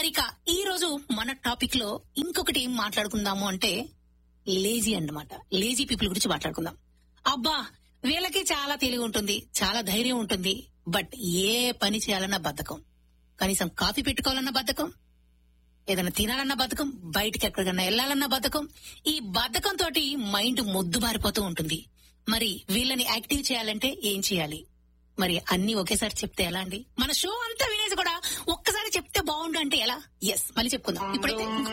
ఇక ఈ రోజు మన టాపిక్ లో ఇంకొకటి ఏం మాట్లాడుకుందాము అంటే లేజీ అన్నమాట లేజీ పీపుల్ గురించి మాట్లాడుకుందాం అబ్బా వీళ్ళకి చాలా తెలివి ఉంటుంది చాలా ధైర్యం ఉంటుంది బట్ ఏ పని చేయాలన్న బద్ధకం కనీసం కాఫీ పెట్టుకోవాలన్న బద్ధకం ఏదైనా తినాలన్న బద్ధకం బయటికి ఎక్కడికన్నా వెళ్ళాలన్న బద్ధకం ఈ బద్ధకం తోటి మైండ్ మొద్దు బారిపోతూ ఉంటుంది మరి వీళ్ళని యాక్టివ్ చేయాలంటే ఏం చేయాలి మరి అన్ని ఒకేసారి చెప్తే ఎలా అండి మన షో అంతా వినేసి కూడా ఒక్కసారి చెప్తే బాగుండు అంటే ఎలా ఎస్ మళ్ళీ చెప్పుకుందాం ఇప్పుడైతే